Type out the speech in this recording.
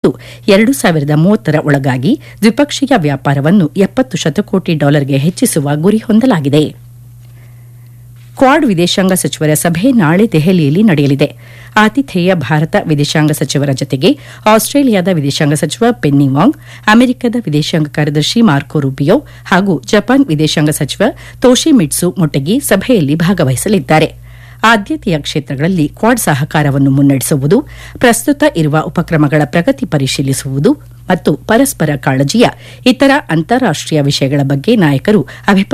ಎರಡು ಸಾವಿರದ ಮೂವತ್ತರ ಒಳಗಾಗಿ ದ್ವಿಪಕ್ಷೀಯ ವ್ಯಾಪಾರವನ್ನು ಎಪ್ಪತ್ತು ಶತಕೋಟಿ ಡಾಲರ್ಗೆ ಹೆಚ್ಚಿಸುವ ಗುರಿ ಹೊಂದಲಾಗಿದೆ ಕ್ವಾಡ್ ವಿದೇಶಾಂಗ ಸಚಿವರ ಸಭೆ ನಾಳೆ ದೆಹಲಿಯಲ್ಲಿ ನಡೆಯಲಿದೆ ಆತಿಥೇಯ ಭಾರತ ವಿದೇಶಾಂಗ ಸಚಿವರ ಜತೆಗೆ ಆಸ್ಟ್ರೇಲಿಯಾದ ವಿದೇಶಾಂಗ ಸಚಿವ ಪೆನ್ನಿ ವಾಂಗ್ ಅಮೆರಿಕದ ವಿದೇಶಾಂಗ ಕಾರ್ಯದರ್ಶಿ ಮಾರ್ಕೊ ರೂಬಿಯೋ ಹಾಗೂ ಜಪಾನ್ ವಿದೇಶಾಂಗ ಸಚಿವ ತೋಶಿಮಿಟ್ಸು ಮೊಟೆಗಿ ಸಭೆಯಲ್ಲಿ ಭಾಗವಹಿಸಲಿದ್ದಾರೆ ಆದ್ಯತೆಯ ಕ್ಷೇತ್ರಗಳಲ್ಲಿ ಕ್ವಾಡ್ ಸಹಕಾರವನ್ನು ಮುನ್ನಡೆಸುವುದು ಪ್ರಸ್ತುತ ಇರುವ ಉಪಕ್ರಮಗಳ ಪ್ರಗತಿ ಪರಿಶೀಲಿಸುವುದು ಮತ್ತು ಪರಸ್ಪರ ಕಾಳಜಿಯ ಇತರ ಅಂತಾರಾಷ್ಟೀಯ ವಿಷಯಗಳ ಬಗ್ಗೆ ನಾಯಕರು ಅಭಿಪ್ರಾಯ